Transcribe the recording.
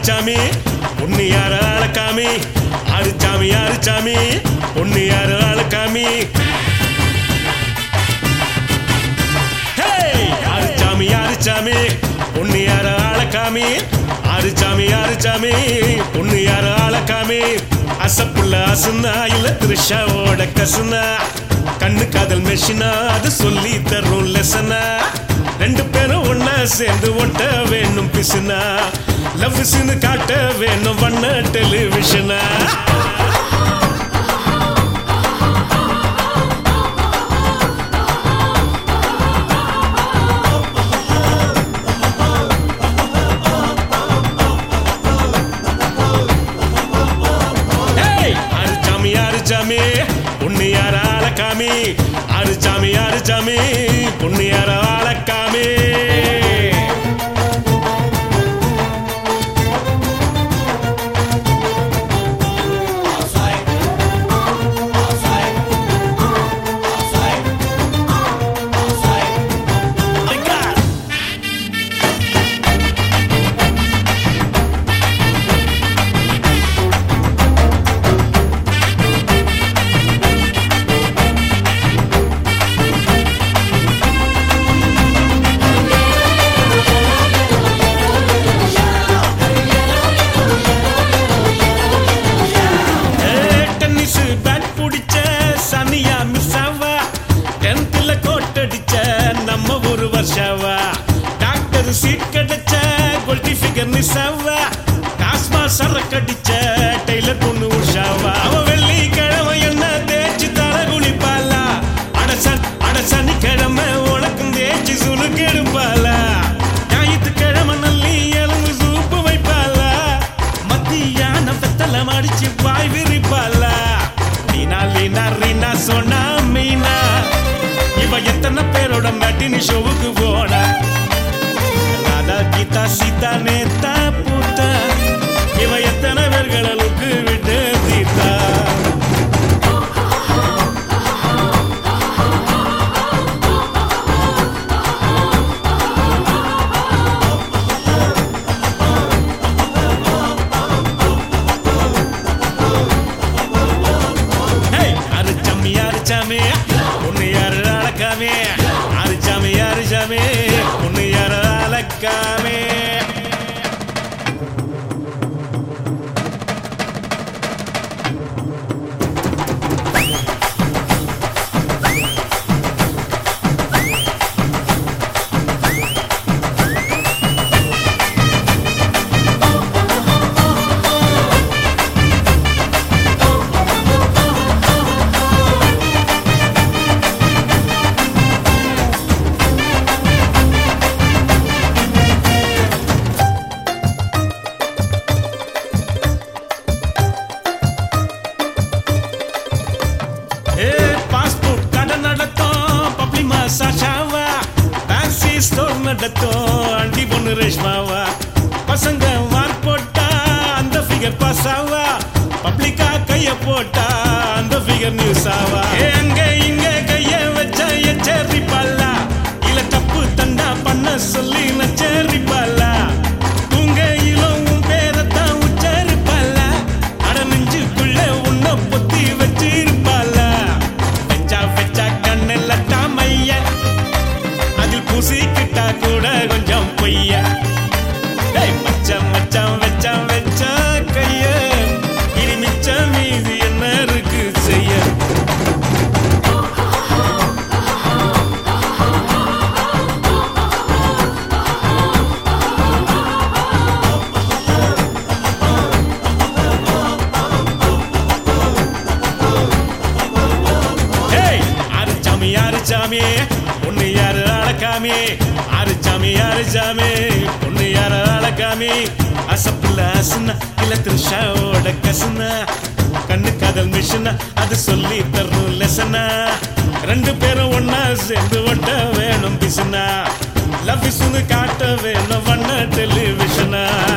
சாமி பொண்ணு யாரு ஆளக்காமி ஆறு சாமி ஆறு சாமி பொண்ணு யாரு ஆளக்காமி ஹேய்! ஆறு சாமி ஆறு சாமி பொண்ணு யாரு ஆளக்காமி ஆறு சாமி ஆறு சாமி பொண்ணு யாரு ஆளக்காமி அசப்புள்ள அசுனா இல்ல த்ரிஷாவோட கசுனா கண்ணு காதல் மெஷினா அது சொல்லி தரும் லெசனா ரெண்டு பேரும் ஒன்னா சேர்ந்து ஒட்ட வேணும் பிசுனா லவ் காட்ட வேணும் வண்ண டெலிவிஷனா ஏய்! அரிச்சாமி அரிச்சாமி பொண்ணு யார ஆளக்காமி அரிச்சாமி அரிச்சாமி பொண்ணு யார ஆளக்காமி டென்னிஸ் பேட் பிடிச்ச சனியா மிஸ் ஆவா டென்த்ல கோட்டடிச்ச நம்ம ஒரு வருஷாவா டாக்டர் சீட் கிடைச்ச கோல்டி ஃபிகர் மிஸ் ஆவா காஸ்மா சரக்கடிச்ச டெய்லர் பொண்ணு உஷாவா அவ வெள்ளி கிழமை என்ன தேய்ச்சி தலை குளிப்பாளா அட சன் அட சனிக்கிழமை உனக்கும் தேய்ச்சி சுருக்கு எடுப்பாளா ஞாயிற்றுக்கிழமை நல்லி எலும்பு சூப்பு வைப்பாளா மத்தியான வெத்தல மடிச்சு வாய் விரிப்பாளா லீனா லீனா ரீனா சொன்னா மீனா இவ எத்தனை பேரோட மேட்டினி ஷோவுக்கு போனா ராதா கீதா சீதா நேத்தா பூத்தா இவ எத்தனை பேர்களுக்கு விட்டு தீத்தா ஹேய் அரிச்சாமி அரிச்சாமி உன்னை யாரு அழக்காமே அரிச்சாமி அரிச்சாமி உன்னை யாரு அழக்காமே ஏ பாஸ்போர்ட் கடை நடத்தும் பப்ளிமா சாஷாவா ஃபேன்சி ஸ்டோர் நடத்தும் அண்டி பொண்ணு ரேஷ்மாவா பசங்க மார்க் போட்டா அந்த ஃபிகர் பாஸ் ஆவா பப்ளிக்கா கைய போட்டா அந்த ஃபிகர் நியூஸ் ஆவா ஏ அங்க இங்க கைய வச்ச எச்சரி பாலா இல்ல தப்பு தண்டா பண்ண சொல்லி நச்சரி பாலா தூங்கையிலும் உன் பேரத்தான் உச்சரிப்பாளா அட நெஞ்சுக்குள்ள உன்னை பொத்தி வச்சிருப்பாளா வெச்சா வெச்சா கண்ணில் தாமைய அதில் பூசிக்கிட்டா கூட கொஞ்சம் பொய்ய டேய் மச்சான் மச்சான் வெச்சான் வெச்சா கைய இனி மிச்சம் மீதி என்ன இருக்கு செய்ய ஏய் அரிச்சாமி அரிச்சாமி பொண்ணு யாரு அழக்காமி அரிச்சாமி அரிச்சாமி பொண்ணு யாரு அழக்காமி அசப்புல அசுனா இல்ல திருஷாவோட கசுனா கண்ணு காதல் மிஷினா அது சொல்லி தரும் லெசனா ரெண்டு பேரும் ஒன்னா சேர்ந்து ஒட்ட வேணும் பிசுனா லவ் காட்ட வேணும் வண்ண டெலிவிஷனா